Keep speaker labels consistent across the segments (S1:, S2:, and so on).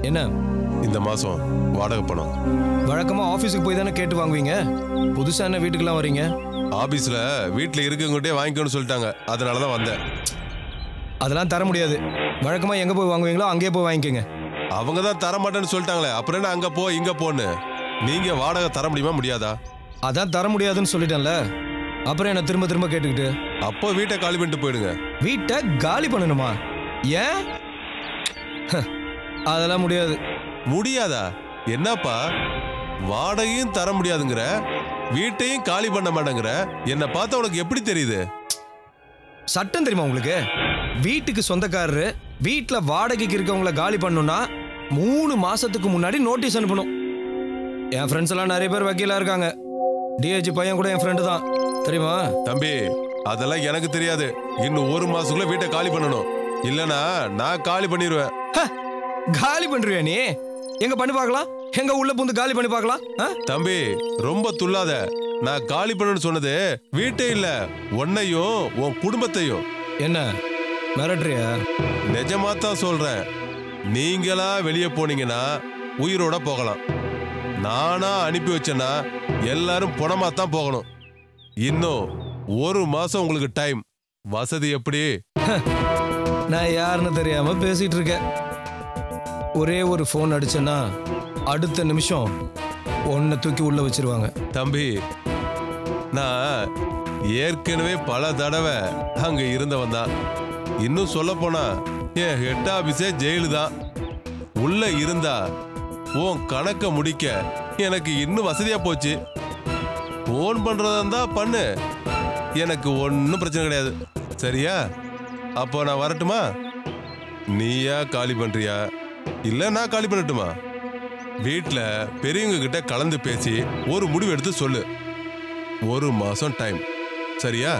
S1: என்ன
S2: இந்த மாசம் வாடகை பணம்
S1: வழக்கமா ஆபீஸுக்கு போய் தானே கேட்டு வாங்குவீங்க புதுசா என்ன வீட்டுக்கெல்லாம் வரீங்க
S2: ஆபீஸ்ல வீட்டுல இருக்கவங்ககிட்டே வாங்கிக்கணும்னு சொல்லிட்டாங்க அதனால தான் வந்தேன்
S1: அதெல்லாம் தர முடியாது வழக்கமா எங்க போய் வாங்குவீங்களோ அங்கேயே போய் வாங்கிக்கோங்க
S2: அவங்க தான் தர மாட்டேன்னு சொல்லிட்டாங்களே அப்புறம் என்ன அங்க போ இங்க போன்னு நீங்க வாடகை தர முடியுமா முடியாதா
S1: அதான் தர முடியாதுன்னு சொல்லிட்டேன்ல அப்புறம் என்ன திரும்ப திரும்ப கேட்டுக்கிட்டு
S2: அப்போ வீட்டை காலி பண்ணிட்டு போயிடுங்க
S1: வீட்டை காலி பண்ணணுமா ஏன் ஹ, அதெல்லாம் முடியாது
S2: முடியாதா என்னப்பா வாடகையும் தர முடியாதுங்கிற வீட்டையும் காலி பண்ண மாட்டேங்கிற என்னை பார்த்தா உனக்கு எப்படி தெரியுது
S1: சட்டம் தெரியுமா உங்களுக்கு வீட்டுக்கு சொந்தக்காரரு வீட்டில் வாடகைக்கு இருக்கவங்கள காலி பண்ணணும்னா மூணு மாசத்துக்கு முன்னாடி நோட்டீஸ் அனுப்பணும் என் ஃப்ரெண்ட்ஸ் எல்லாம் நிறைய பேர் வக்கீலா இருக்காங்க டிஹெச் பையன் கூட என் ஃப்ரெண்டு தான் தெரியுமா
S2: தம்பி அதெல்லாம் எனக்கு தெரியாது இன்னும் ஒரு மாசத்துக்குள்ள வீட்டை காலி பண்ணணும் இல்லனா நான் காலி பண்ணிடுவேன்
S1: ஹ, காலி பண்றியா நீ எங்க பண்ணி பார்க்கலாம் எங்க உள்ள பூந்து காலி பண்ணி பார்க்கலாம் ஆ?
S2: தம்பி ரொம்ப துள்ளாத நான் காலி பண்ணணும்னு சொன்னது வீட்டே இல்ல உன்னையும் உன் குடும்பத்தையும்
S1: என்ன மிரட்டுறியா
S2: நிஜமா தான் சொல்றேன் நீங்களா வெளியே போனீங்கன்னா உயிரோட போகலாம் நானா அனுப்பி வச்சேன்னா எல்லாரும் புணமா தான் போகணும் இன்னும் ஒரு மாசம் உங்களுக்கு டைம் வசதி எப்படி
S1: நான் யாருன்னு தெரியாம பேசிட்டு இருக்கேன் ஒரே ஒரு ஃபோன் அடிச்சேன்னா அடுத்த நிமிஷம் உன்னை தூக்கி உள்ள வச்சிருவாங்க
S2: தம்பி நான் ஏற்கனவே பல தடவை அங்க இருந்தவன் தான் இன்னும் சொல்ல போனா என் ஹெட் ஆபீஸே ஜெயிலு தான் உள்ள இருந்தா உன் கணக்க முடிக்க எனக்கு இன்னும் வசதியா போச்சு ஃபோன் பண்றதா இருந்தா பண்ணு எனக்கு ஒன்றும் பிரச்சனை கிடையாது சரியா அப்போ நான் வரட்டுமா நீயா காலி பண்றியா இல்ல நான் காலி பண்ணட்டுமா வீட்ல பெரியவங்க கிட்ட கலந்து பேசி ஒரு முடிவு எடுத்து சொல்லு ஒரு மாசம் டைம் சரியா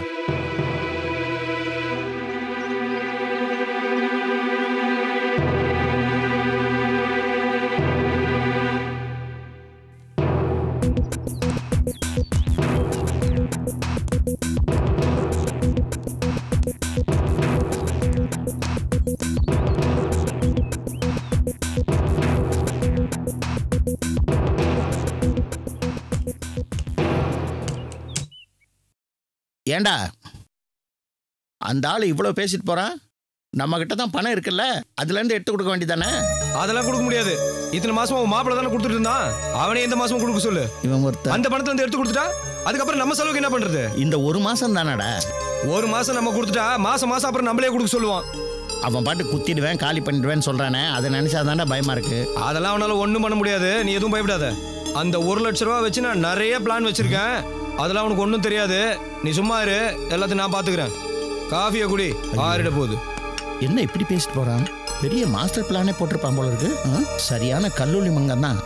S3: ஏண்டா அந்த ஆள் இவ்வளோ பேசிட்டு போறான் நம்ம கிட்ட தான் பணம் இருக்குல்ல அதுல இருந்து எடுத்து கொடுக்க வேண்டியதானே
S1: அதெல்லாம் கொடுக்க முடியாது இத்தனை மாசம் உன் மாப்பிள்ள தானே கொடுத்துட்டு இருந்தான் அவனே இந்த மாசம் கொடுக்க சொல்லு
S3: இவன் ஒருத்தன்
S1: அந்த பணத்தை வந்து எடுத்து கொடுத்துட்டா அதுக்கப்புறம் நம்ம செலவுக்கு என்ன பண்றது
S3: இந்த ஒரு மாசம் தானடா
S1: ஒரு மாசம் நம்ம கொடுத்துட்டா மாசம் மாசம் அப்புறம் நம்மளே கொடுக்க சொல்லுவான்
S3: அவன் பாட்டு குத்திடுவேன் காலி பண்ணிடுவேன்னு சொல்றானே அதை நினைச்சாதான்டா பயமா இருக்கு
S1: அதெல்லாம் அவனால ஒண்ணும் பண்ண முடியாது நீ எதுவும் பயப்படாத அந்த ஒரு லட்ச ரூபா வச்சு நான் நிறைய பிளான் வச்சிருக்கேன் அதெல்லாம் உனக்கு ஒன்றும் தெரியாது நீ சும்மா இரு எல்லாத்தையும் நான் பாத்துக்கிறேன் காஃபியை குடி ஆறிட போகுது
S3: என்ன இப்படி பேசிட்டு போறான் பெரிய மாஸ்டர் பிளானே போட்டிருப்பான் போல இருக்கு ஆ? சரியான கல்லூரி மங்கன் தான்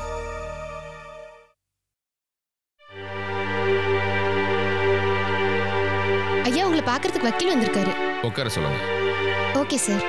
S4: ஐயா உங்களை பார்க்கறதுக்கு வக்கீல் வந்திருக்காரு
S5: உட்கார சொல்லுங்க
S4: ஓகே சார்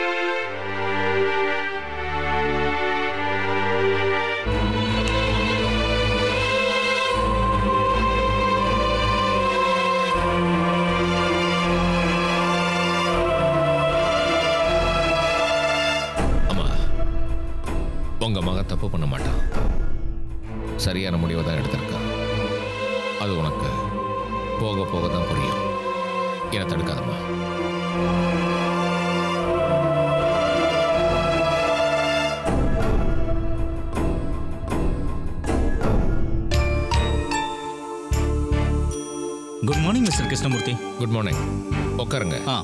S5: அம்மா உங்க மகன் தப்பு பண்ண மாட்டான் சரியான முடிவை தான் எடுத்திருக்கான் அது உனக்கு போக போக தான் புரியும் என்னை தடுக்காதம்மா
S6: good morning mister Krishnamurthy
S5: good morning உட்காருங்க
S6: ஆ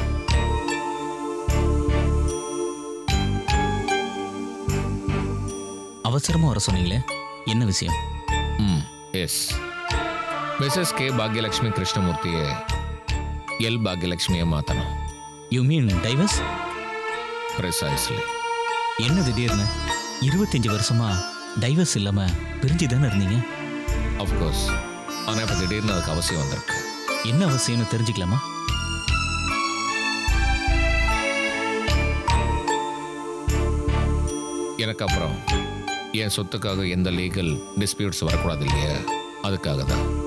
S6: அவசரமா வர சொன்னீங்களே என்ன விஷயம்
S5: ம் எஸ் மிஸ்ஸஸ் கே பாக்யலட்சுமி கிருஷ்ணமூர்த்தியை எல் பாக்யலட்சுமியை மாற்றணும்
S6: யூ மீன் டைவர்ஸ்
S5: ப்ரிசைஸ்லி
S6: என்ன திடீர்னு இருபத்தஞ்சு வருஷமா டைவர்ஸ் இல்லாம பிரிஞ்சு தானே இருந்தீங்க
S5: அஃப்கோர்ஸ் ஆனால் இப்போ திடீர்னு அதுக்கு அவசியம் வந்திருக்கு
S6: என்ன அவசியம்னு தெரிஞ்சுக்கலாமா
S5: எனக்கு அப்புறம் என் சொத்துக்காக எந்த லீகல் டிஸ்பியூட்ஸ் வரக்கூடாது இல்லையா அதுக்காக தான்